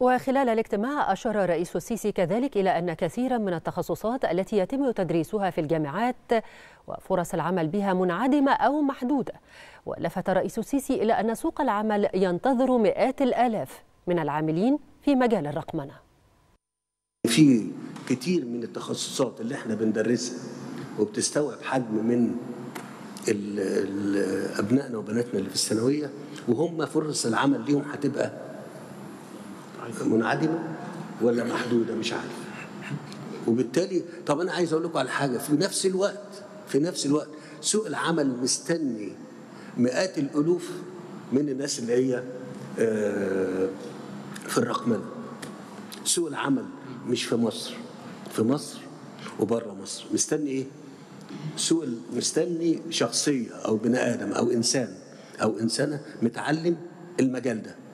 وخلال الاجتماع أشار الرئيس السيسي كذلك إلى أن كثيرا من التخصصات التي يتم تدريسها في الجامعات وفرص العمل بها منعدمة أو محدودة ولفت الرئيس السيسي إلى أن سوق العمل ينتظر مئات الآلاف من العاملين في مجال الرقمنة في كتير من التخصصات اللي احنا بندرسها وبتستوعب حجم من ال- ال- ابنائنا وبناتنا اللي في الثانويه وهم فرص العمل ليهم هتبقى منعدمه ولا محدوده مش عارف وبالتالي طب انا عايز اقول لكم على حاجه في نفس الوقت في نفس الوقت سوق العمل مستني مئات الالوف من الناس اللي هي آه، في الرقمنه سوق العمل مش في مصر في مصر وبره مصر مستني ايه سوق ال- مستني شخصيه او بني ادم او انسان او انسانه متعلم المجال ده